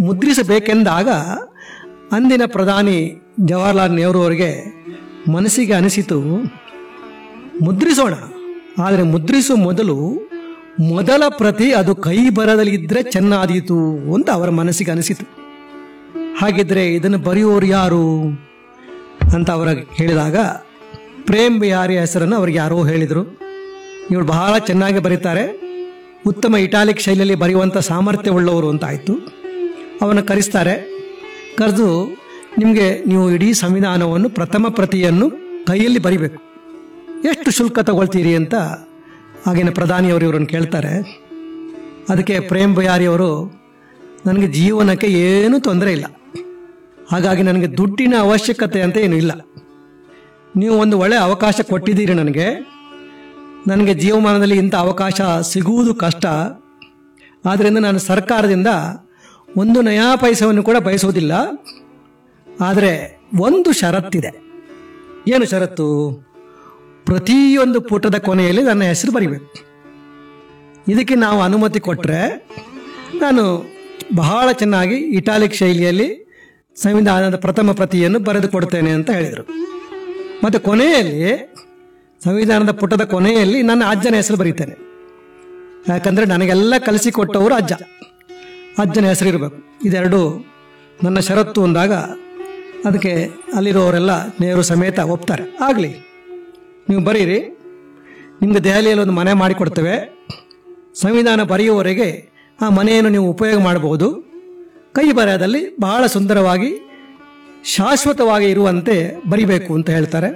ಮುದ್ರಿಸಬೇಕೆಂದಾಗ ಅಂದಿನ ಪ್ರಧಾನಿ ಜವಾಹರ್ಲಾಲ್ ನೆಹರು ಅವರಿಗೆ ಮನಸ್ಸಿಗೆ ಅನಿಸಿತು ಮುದ್ರಿಸೋಣ ಆದರೆ ಮುದ್ರಿಸುವ ಮೊದಲು ಮೊದಲ ಪ್ರತಿ ಅದು ಕೈ ಬರದಲ್ಲಿ ಇದ್ರೆ ಚೆನ್ನಾದೀತು ಅಂತ ಅವರ ಮನಸ್ಸಿಗೆ ಅನಿಸಿತು ಹಾಗಿದ್ರೆ ಇದನ್ನು ಬರೆಯುವವರು ಯಾರು ಅಂತ ಅವರ ಹೇಳಿದಾಗ ಪ್ರೇಮ್ ಬಿಹಾರಿ ಹೆಸರನ್ನು ಅವ್ರಿಗೆ ಯಾರೋ ಹೇಳಿದರು ಇವಳು ಬಹಳ ಚೆನ್ನಾಗಿ ಬರೀತಾರೆ ಉತ್ತಮ ಇಟಾಲಿಕ್ ಶೈಲಿಯಲ್ಲಿ ಬರೆಯುವಂಥ ಸಾಮರ್ಥ್ಯವುಳ್ಳವರು ಅಂತ ಆಯಿತು ಅವನ ಕರೆಸ್ತಾರೆ ಕರೆದು ನಿಮಗೆ ನೀವು ಇಡೀ ಸಂವಿಧಾನವನ್ನು ಪ್ರಥಮ ಪ್ರತಿಯನ್ನು ಕೈಯಲ್ಲಿ ಬರಿಬೇಕು ಎಷ್ಟು ಶುಲ್ಕ ತಗೊಳ್ತೀರಿ ಅಂತ ಆಗಿನ ಪ್ರಧಾನಿಯವರು ಇವರನ್ನು ಕೇಳ್ತಾರೆ ಅದಕ್ಕೆ ಪ್ರೇಮ್ ಬಿಹಾರಿ ಅವರು ನನಗೆ ಜೀವನಕ್ಕೆ ಏನೂ ತೊಂದರೆ ಇಲ್ಲ ಹಾಗಾಗಿ ನನಗೆ ದುಡ್ಡಿನ ಅವಶ್ಯಕತೆ ಅಂತ ಏನೂ ಇಲ್ಲ ನೀವು ಒಂದು ಒಳ್ಳೆಯ ಅವಕಾಶ ಕೊಟ್ಟಿದ್ದೀರಿ ನನಗೆ ನನಗೆ ಜೀವಮಾನದಲ್ಲಿ ಇಂಥ ಅವಕಾಶ ಸಿಗುವುದು ಕಷ್ಟ ಆದ್ದರಿಂದ ನಾನು ಸರ್ಕಾರದಿಂದ ಒಂದು ನಯಾ ಪೈಸವನ್ನು ಕೂಡ ಬಯಸುವುದಿಲ್ಲ ಆದರೆ ಒಂದು ಷರತ್ತಿದೆ ಏನು ಷರತ್ತು ಪ್ರತಿಯೊಂದು ಪುಟದ ಕೊನೆಯಲ್ಲಿ ನನ್ನ ಹೆಸರು ಬರಿಬೇಕು ಇದಕ್ಕೆ ನಾವು ಅನುಮತಿ ಕೊಟ್ಟರೆ ನಾನು ಬಹಳ ಚೆನ್ನಾಗಿ ಇಟಾಲಿಕ್ ಶೈಲಿಯಲ್ಲಿ ಸಂವಿಧಾನದ ಪ್ರಥಮ ಪ್ರತಿಯನ್ನು ಬರೆದು ಕೊಡ್ತೇನೆ ಅಂತ ಹೇಳಿದರು ಮತ್ತು ಕೊನೆಯಲ್ಲಿ ಸಂವಿಧಾನದ ಪುಟದ ಕೊನೆಯಲ್ಲಿ ನನ್ನ ಅಜ್ಜನ ಹೆಸರು ಬರೀತೇನೆ ಯಾಕಂದರೆ ನನಗೆಲ್ಲ ಕಲಿಸಿಕೊಟ್ಟವರು ಅಜ್ಜ ಅಜ್ಜನ ಹೆಸರು ಇರಬೇಕು ಇದೆರಡು ನನ್ನ ಷರತ್ತು ಅಂದಾಗ ಅದಕ್ಕೆ ಅಲ್ಲಿರೋರೆಲ್ಲ ನೇರು ಸಮೇತ ಒಪ್ತಾರೆ ಆಗಲಿ ನೀವು ಬರೀರಿ ನಿಮಗೆ ದೆಹಲಿಯಲ್ಲಿ ಒಂದು ಮನೆ ಮಾಡಿಕೊಡ್ತೇವೆ ಸಂವಿಧಾನ ಬರೆಯುವವರೆಗೆ ಆ ಮನೆಯನ್ನು ನೀವು ಉಪಯೋಗ ಮಾಡಬಹುದು ಕೈ ಬರೆಯದಲ್ಲಿ ಬಹಳ ಸುಂದರವಾಗಿ ಶಾಶ್ವತವಾಗಿ ಇರುವಂತೆ ಬರಿಬೇಕು ಅಂತ ಹೇಳ್ತಾರೆ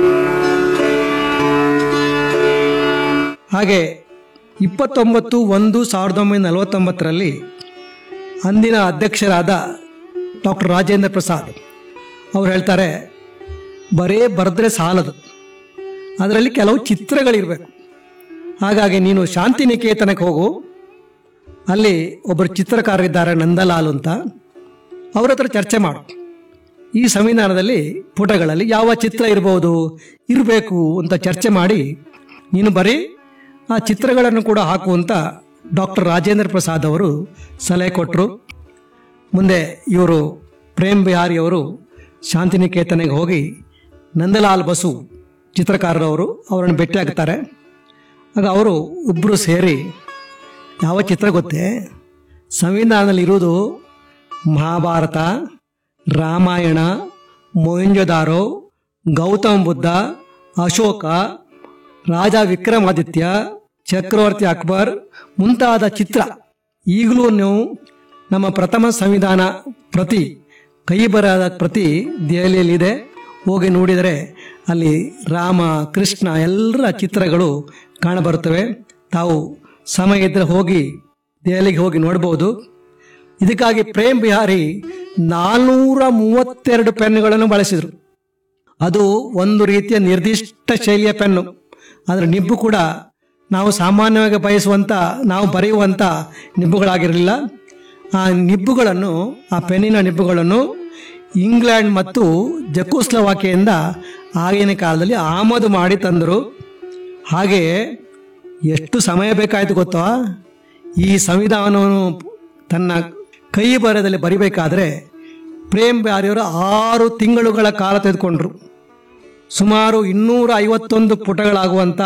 ಹಾಗೆ ಇಪ್ಪತ್ತೊಂಬತ್ತು ಒಂದು ಸಾವಿರದ ಒಂಬೈನೂರ ನಲವತ್ತೊಂಬತ್ತರಲ್ಲಿ ಅಂದಿನ ಅಧ್ಯಕ್ಷರಾದ ಡಾಕ್ಟರ್ ರಾಜೇಂದ್ರ ಪ್ರಸಾದ್ ಅವ್ರು ಹೇಳ್ತಾರೆ ಬರೇ ಬರೆದ್ರೆ ಸಾಲದು ಅದರಲ್ಲಿ ಕೆಲವು ಚಿತ್ರಗಳಿರಬೇಕು ಹಾಗಾಗಿ ನೀನು ಶಾಂತಿನಿಕೇತನಕ್ಕೆ ಹೋಗು ಅಲ್ಲಿ ಒಬ್ಬರು ಚಿತ್ರಕಾರರಿದ್ದಾರೆ ನಂದಲಾಲ್ ಅಂತ ಅವ್ರ ಹತ್ರ ಚರ್ಚೆ ಮಾಡು ಈ ಸಂವಿಧಾನದಲ್ಲಿ ಪುಟಗಳಲ್ಲಿ ಯಾವ ಚಿತ್ರ ಇರಬಹುದು ಇರಬೇಕು ಅಂತ ಚರ್ಚೆ ಮಾಡಿ ನೀನು ಬರೀ ಆ ಚಿತ್ರಗಳನ್ನು ಕೂಡ ಹಾಕು ಅಂತ ಡಾಕ್ಟರ್ ರಾಜೇಂದ್ರ ಪ್ರಸಾದ್ ಅವರು ಸಲಹೆ ಕೊಟ್ಟರು ಮುಂದೆ ಇವರು ಪ್ರೇಮ್ ಬಿಹಾರಿ ಅವರು ಶಾಂತಿನಿಕೇತನೆಗೆ ಹೋಗಿ ನಂದಲಾಲ್ ಬಸು ಚಿತ್ರಕಾರರವರು ಅವರನ್ನು ಭೇಟಿಯಾಗ್ತಾರೆ ಆಗ ಅವರು ಇಬ್ಬರು ಸೇರಿ ಯಾವ ಚಿತ್ರ ಗೊತ್ತೇ ಸಂವಿಧಾನದಲ್ಲಿ ಇರುವುದು ಮಹಾಭಾರತ ರಾಮಾಯಣ ಮೊಹಂಜೊದಾರೋ ಗೌತಮ ಬುದ್ಧ ಅಶೋಕ ರಾಜ ವಿಕ್ರಮಾದಿತ್ಯ ಚಕ್ರವರ್ತಿ ಅಕ್ಬರ್ ಮುಂತಾದ ಚಿತ್ರ ಈಗಲೂ ನೀವು ನಮ್ಮ ಪ್ರಥಮ ಸಂವಿಧಾನ ಪ್ರತಿ ಕೈ ಬರದ ಪ್ರತಿ ದೆಹಲಿಯಲ್ಲಿದೆ ಹೋಗಿ ನೋಡಿದರೆ ಅಲ್ಲಿ ರಾಮ ಕೃಷ್ಣ ಎಲ್ಲರ ಚಿತ್ರಗಳು ಕಾಣಬರುತ್ತವೆ ತಾವು ಸಮಯ ಇದ್ದರೆ ಹೋಗಿ ದೆಹಲಿಗೆ ಹೋಗಿ ನೋಡ್ಬೋದು ಇದಕ್ಕಾಗಿ ಪ್ರೇಮ್ ಬಿಹಾರಿ ನಾಲ್ನೂರ ಮೂವತ್ತೆರಡು ಪೆನ್ನುಗಳನ್ನು ಬಳಸಿದರು ಅದು ಒಂದು ರೀತಿಯ ನಿರ್ದಿಷ್ಟ ಶೈಲಿಯ ಪೆನ್ನು ಅದರ ನಿಬ್ಬು ಕೂಡ ನಾವು ಸಾಮಾನ್ಯವಾಗಿ ಬಯಸುವಂಥ ನಾವು ಬರೆಯುವಂಥ ನಿಬ್ಬುಗಳಾಗಿರಲಿಲ್ಲ ಆ ನಿಬ್ಬುಗಳನ್ನು ಆ ಪೆನ್ನಿನ ನಿಬ್ಬುಗಳನ್ನು ಇಂಗ್ಲೆಂಡ್ ಮತ್ತು ಜಕೋಸ್ಲವಾಕಿಯಿಂದ ಆಗಿನ ಕಾಲದಲ್ಲಿ ಆಮದು ಮಾಡಿ ತಂದರು ಹಾಗೆಯೇ ಎಷ್ಟು ಸಮಯ ಬೇಕಾಯಿತು ಗೊತ್ತಾ ಈ ಸಂವಿಧಾನವನ್ನು ತನ್ನ ಕೈ ಬರದಲ್ಲಿ ಬರಿಬೇಕಾದ್ರೆ ಪ್ರೇಮ್ ಬ್ಯಾರಿಯವರು ಆರು ತಿಂಗಳುಗಳ ಕಾಲ ತೆಗೆದುಕೊಂಡ್ರು ಸುಮಾರು ಇನ್ನೂರ ಐವತ್ತೊಂದು ಪುಟಗಳಾಗುವಂಥ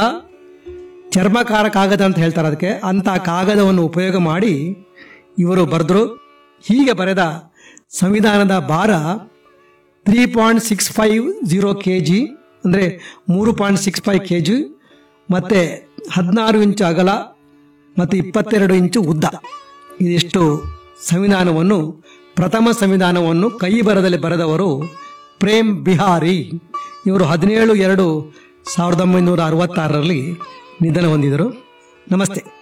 ಚರ್ಮಕಾರ ಕಾಗದ ಅಂತ ಹೇಳ್ತಾರೆ ಅದಕ್ಕೆ ಅಂಥ ಕಾಗದವನ್ನು ಉಪಯೋಗ ಮಾಡಿ ಇವರು ಬರೆದ್ರು ಹೀಗೆ ಬರೆದ ಸಂವಿಧಾನದ ಭಾರ three point six five zero K G ಅಂದರೆ ಮೂರು point six five K G ಮತ್ತು ಹದಿನಾರು ಇಂಚು ಅಗಲ ಮತ್ತು ಇಪ್ಪತ್ತೆರಡು ಇಂಚು ಉದ್ದ ಇದಿಷ್ಟು ಸಂವಿಧಾನವನ್ನು ಪ್ರಥಮ ಸಂವಿಧಾನವನ್ನು ಕೈ ಬರದಲ್ಲಿ ಬರೆದವರು ಪ್ರೇಮ್ ಬಿಹಾರಿ ಇವರು ಹದಿನೇಳು ಎರಡು ಸಾವಿರದ ಒಂಬೈನೂರ ಅರವತ್ತಾರರಲ್ಲಿ ನಿಧನ ಹೊಂದಿದರು ನಮಸ್ತೆ